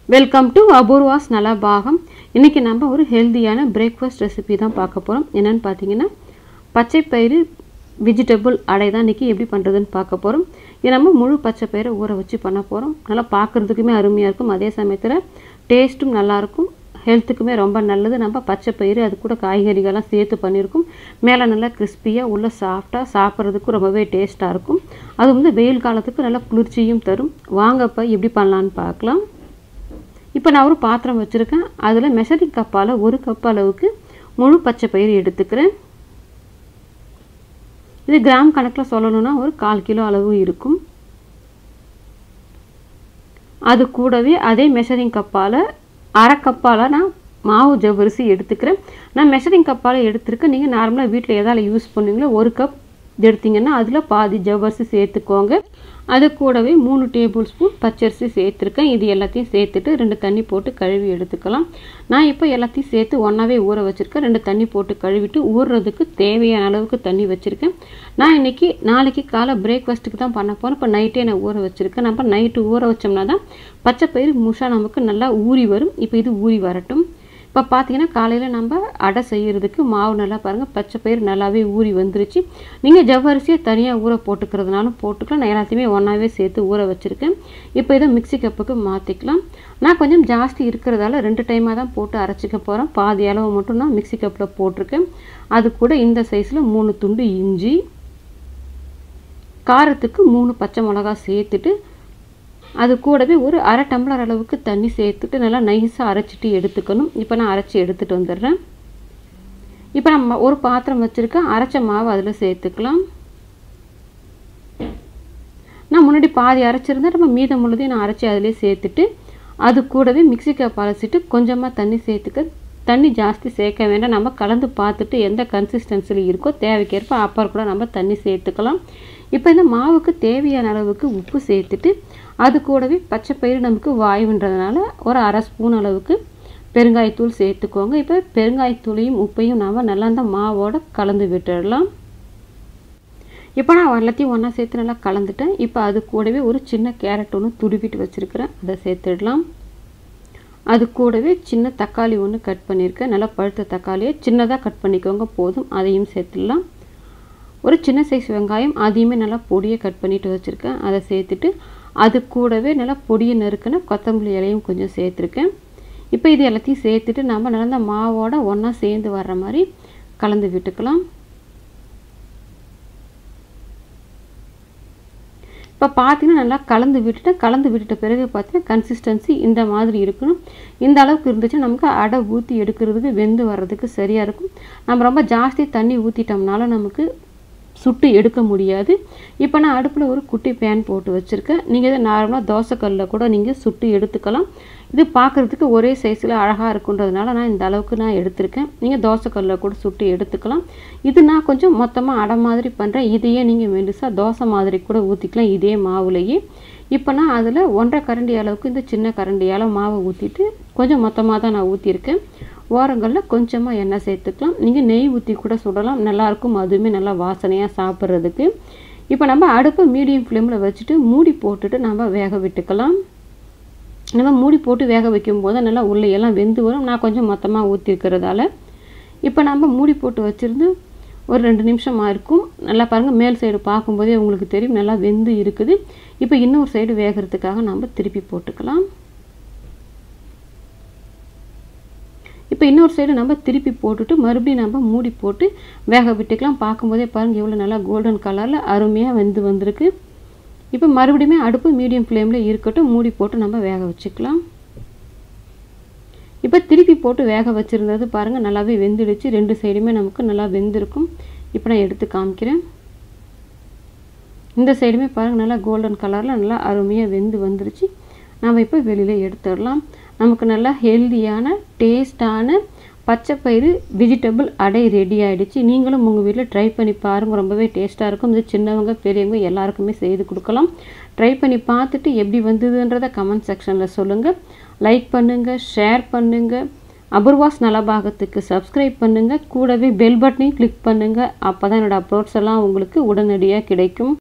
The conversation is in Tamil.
வெல்கம் டு அபூர்வாஸ் நலபாகம் இன்றைக்கி நம்ம ஒரு ஹெல்தியான பிரேக்ஃபாஸ்ட் ரெசிபி தான் பார்க்க போகிறோம் என்னென்னு பார்த்தீங்கன்னா பச்சை பயிறு வெஜிடபிள் அடை தான் இன்றைக்கி எப்படி பண்ணுறதுன்னு பார்க்க போகிறோம் இது நம்ம முழு பச்சை பயிரை ஊற வச்சு பண்ண போகிறோம் நல்லா பார்க்குறதுக்குமே அருமையாக இருக்கும் அதே சமயத்தில் டேஸ்ட்டும் நல்லாயிருக்கும் ஹெல்த்துக்குமே ரொம்ப நல்லது நம்ம பச்சை பயிறு அது கூட காய்கறிகள்லாம் சேர்த்து பண்ணியிருக்கோம் மேலே நல்லா கிறிஸ்பியாக உள்ள சாஃப்டாக சாப்பிட்றதுக்கு ரொம்பவே டேஸ்ட்டாக இருக்கும் அது வந்து வெயில் காலத்துக்கு நல்லா குளிர்ச்சியும் தரும் வாங்கப்போ எப்படி பண்ணலான்னு பார்க்கலாம் இப்போ நான் ஒரு பாத்திரம் வச்சுருக்கேன் அதில் மெஷரிங் கப்பால் ஒரு கப் அளவுக்கு முழு பச்சை பயிறு எடுத்துக்கிறேன் இது கிராம் கணக்கில் சொல்லணும்னா ஒரு கால் கிலோ அளவு இருக்கும் அது கூடவே அதே மெஷரிங் கப்பால் அரை கப்பால் நான் மாவு ஜவ்வரிசி எடுத்துக்கிறேன் நான் மெஷரிங் கப்பால் எடுத்துருக்கேன் நீங்கள் நார்மலாக வீட்டில் எதால் யூஸ் பண்ணுவீங்களோ ஒரு கப் எடுத்திங்கன்னா அதில் பாதி ஜவ்வரிசி சேர்த்துக்கோங்க அது கூடவே மூணு டேபிள் ஸ்பூன் பச்சரிசி சேர்த்துருக்கேன் இது எல்லாத்தையும் சேர்த்துட்டு ரெண்டு தண்ணி போட்டு கழுவி எடுத்துக்கலாம் நான் இப்போ எல்லாத்தையும் சேர்த்து ஒன்றாவே ஊற வச்சுருக்கேன் ரெண்டு தண்ணி போட்டு கழுவிட்டு ஊறுறதுக்கு தேவையான அளவுக்கு தண்ணி வச்சுருக்கேன் நான் இன்றைக்கி நாளைக்கு காலை பிரேக்ஃபாஸ்ட்டுக்கு தான் பண்ண போகிறேன் இப்போ நைட்டே நான் ஊற வச்சுருக்கேன் நம்ம நைட்டு ஊற வச்சோம்னா தான் பச்சை பயிறு முஷா நமக்கு நல்லா ஊறி வரும் இப்போ இது ஊறி வரட்டும் இப்போ பார்த்தீங்கன்னா காலையில் நம்ம அடை செய்கிறதுக்கு மாவு நல்லா பாருங்கள் பச்சை பயிர் நல்லாவே ஊறி வந்துருச்சு நீங்கள் ஜவ்வரிசியை தனியாக ஊற போட்டுக்கிறதுனாலும் போட்டுக்கலாம் நான் எல்லாத்தையுமே ஒன்றாவே சேர்த்து ஊற வச்சுருக்கேன் இப்போ இதை மிக்சி கப்புக்கு மாற்றிக்கலாம் நான் கொஞ்சம் ஜாஸ்தி இருக்கிறதால ரெண்டு டைமாக தான் போட்டு அரைச்சிக்க போகிறேன் பாதி அளவு மட்டும் நான் மிக்சி கப்பில் போட்டிருக்கேன் அது கூட இந்த சைஸில் மூணு துண்டு இஞ்சி காரத்துக்கு மூணு பச்சை மிளகா சேர்த்துட்டு அது கூடவே ஒரு அரை டம்ளர் அளவுக்கு தண்ணி சேர்த்துட்டு நல்லா நைஸாக அரைச்சிட்டு எடுத்துக்கணும் இப்போ நான் அரைச்சி எடுத்துகிட்டு வந்துடுறேன் இப்போ நம்ம ஒரு பாத்திரம் வச்சுருக்கேன் அரைச்ச மாவு அதில் சேர்த்துக்கலாம் நான் முன்னாடி பாதி அரைச்சிருந்தேன் நம்ம மீதம் முழுதையும் நான் அரைச்சி அதிலே சேர்த்துட்டு அது கூடவே மிக்சி கப் அரைச்சிட்டு கொஞ்சமாக தண்ணி சேர்த்துக்க தண்ணி ஜாஸ்தி சேர்க்க வேண்டாம் நம்ம கலந்து பார்த்துட்டு எந்த கன்சிஸ்டன்சியில் இருக்கோ தேவைக்கேற்ப அப்புறம் கூட நம்ம தண்ணி சேர்த்துக்கலாம் இப்போ இந்த மாவுக்கு தேவையான அளவுக்கு உப்பு சேர்த்துட்டு அது கூடவே பச்சை பயிறு நமக்கு வாயுன்றதுனால ஒரு அரை ஸ்பூன் அளவுக்கு பெருங்காயத்தூள் சேர்த்துக்கோங்க இப்போ பெருங்காயத்தூளையும் உப்பையும் நாம் நல்லா அந்த மாவோட கலந்து விட்டுடலாம் இப்போ நான் எல்லாத்தையும் ஒன்றா சேர்த்து நல்லா கலந்துட்டேன் இப்போ அது கூடவே ஒரு சின்ன கேரட் ஒன்று துருவிட்டு வச்சுருக்கிறேன் அதை சேர்த்துடலாம் அது கூடவே சின்ன தக்காளி ஒன்று கட் பண்ணியிருக்கேன் நல்லா பழுத்த தக்காளியை சின்னதாக கட் பண்ணிக்கோங்க போதும் அதையும் சேர்த்துடலாம் ஒரு சின்ன சைஸ் வெங்காயம் அதையுமே நல்லா பொடியை கட் பண்ணிட்டு வச்சுருக்கேன் அதை சேர்த்துட்டு அது கூடவே நல்லா பொடியை நறுக்கின கொத்தமல்லி இலையும் கொஞ்சம் சேர்த்துருக்கேன் இப்போ இது எல்லாத்தையும் சேர்த்துட்டு நம்ம நல்லா மாவோட ஒன்றா சேர்ந்து வர்ற மாதிரி கலந்து விட்டுக்கலாம் இப்போ பார்த்தீங்கன்னா நல்லா கலந்து விட்டுட்டு கலந்து விட்டுட்ட பிறகு பார்த்தீங்கன்னா கன்சிஸ்டன்சி இந்த மாதிரி இருக்கணும் இந்த அளவுக்கு இருந்துச்சுன்னா நமக்கு அடை ஊற்றி எடுக்கிறதுக்கு வெந்து வர்றதுக்கு சரியாக இருக்கும் நம்ம ரொம்ப ஜாஸ்தி தண்ணி ஊற்றிட்டோம்னால நமக்கு சுட்டு எடுக்க முடியாது இப்போ நான் அடுப்பில் ஒரு குட்டி பேன் போட்டு வச்சுருக்கேன் நீங்கள் இதை நார்மலாக தோசைக்கல்லில் கூட நீங்கள் சுட்டு எடுத்துக்கலாம் இது பார்க்குறதுக்கு ஒரே சைஸில் அழகாக இருக்குன்றதுனால நான் இந்த அளவுக்கு நான் எடுத்திருக்கேன் நீங்கள் தோசைக்கல்லில் கூட சுட்டு எடுத்துக்கலாம் இது நான் கொஞ்சம் மொத்தமாக அடை மாதிரி பண்ணுறேன் இதையே நீங்கள் மெலிசாக தோசை மாதிரி கூட ஊற்றிக்கலாம் இதே மாவுலேயே இப்போ நான் அதில் ஒன்றரை கரண்டி அளவுக்கு இந்த சின்ன கரண்டியால் மாவை ஊற்றிட்டு கொஞ்சம் மொத்தமாக தான் நான் ஊற்றிருக்கேன் ஓரங்களில் கொஞ்சமாக எண்ணெய் சேர்த்துக்கலாம் நீங்கள் நெய் ஊற்றி கூட சுடலாம் நல்லாயிருக்கும் அதுவுமே நல்லா வாசனையாக சாப்பிட்றதுக்கு இப்போ நம்ம அடுப்பை மீடியம் ஃப்ளேமில் வச்சுட்டு மூடி போட்டுட்டு நம்ம வேக விட்டுக்கலாம் நம்ம மூடி போட்டு வேக வைக்கும்போது நல்லா உள்ளையெல்லாம் வெந்து வரும் நான் கொஞ்சம் மொத்தமாக ஊற்றிருக்கிறதால இப்போ நம்ம மூடி போட்டு வச்சுருந்து ஒரு ரெண்டு நிமிஷமாக இருக்கும் நல்லா பாருங்கள் மேல் சைடு பார்க்கும்போதே உங்களுக்கு தெரியும் நல்லா வெந்து இருக்குது இப்போ இன்னொரு சைடு வேகிறதுக்காக நம்ம திருப்பி போட்டுக்கலாம் இப்போ இன்னொரு சைடு நம்ம திருப்பி போட்டுட்டு மறுபடியும் நம்ம மூடி போட்டு வேக விட்டுக்கலாம் பார்க்கும்போதே பாருங்கள் எவ்வளோ நல்லா கோல்டன் கலரில் அருமையாக வெந்து வந்திருக்கு இப்போ மறுபடியும் அடுப்பு மீடியம் ஃப்ளேமில் இருக்கட்டும் மூடி போட்டு நம்ம வேக வச்சுக்கலாம் இப்போ திருப்பி போட்டு வேக வச்சுருந்தது பாருங்கள் நல்லாவே வெந்துடுச்சு ரெண்டு சைடுமே நமக்கு நல்லா வெந்திருக்கும் இப்போ நான் எடுத்து காமிக்கிறேன் இந்த சைடுமே பாருங்கள் நல்லா கோல்டன் கலரில் நல்லா அருமையாக வெந்து வந்துருச்சு நம்ம இப்போ வெளியில் எடுத்துடலாம் நமக்கு நல்லா ஹெல்தியான டேஸ்டான பச்சை பயிறு வெஜிடபிள் அடை ரெடி ஆகிடுச்சு நீங்களும் உங்கள் வீட்டில் ட்ரை பண்ணி பாருங்கள் ரொம்பவே டேஸ்ட்டாக இருக்கும் இது சின்னவங்க பெரியவங்க எல்லாருக்குமே செய்து கொடுக்கலாம் ட்ரை பண்ணி பார்த்துட்டு எப்படி வந்ததுன்றதை கமெண்ட் செக்ஷனில் சொல்லுங்கள் லைக் பண்ணுங்கள் ஷேர் பண்ணுங்கள் அபூர்வாஸ் நலபாகத்துக்கு சப்ஸ்கிரைப் பண்ணுங்கள் கூடவே பெல் பட்டனையும் கிளிக் பண்ணுங்கள் அப்போ தான் என்னோடய அப்லோட்ஸ் எல்லாம் உங்களுக்கு உடனடியாக கிடைக்கும்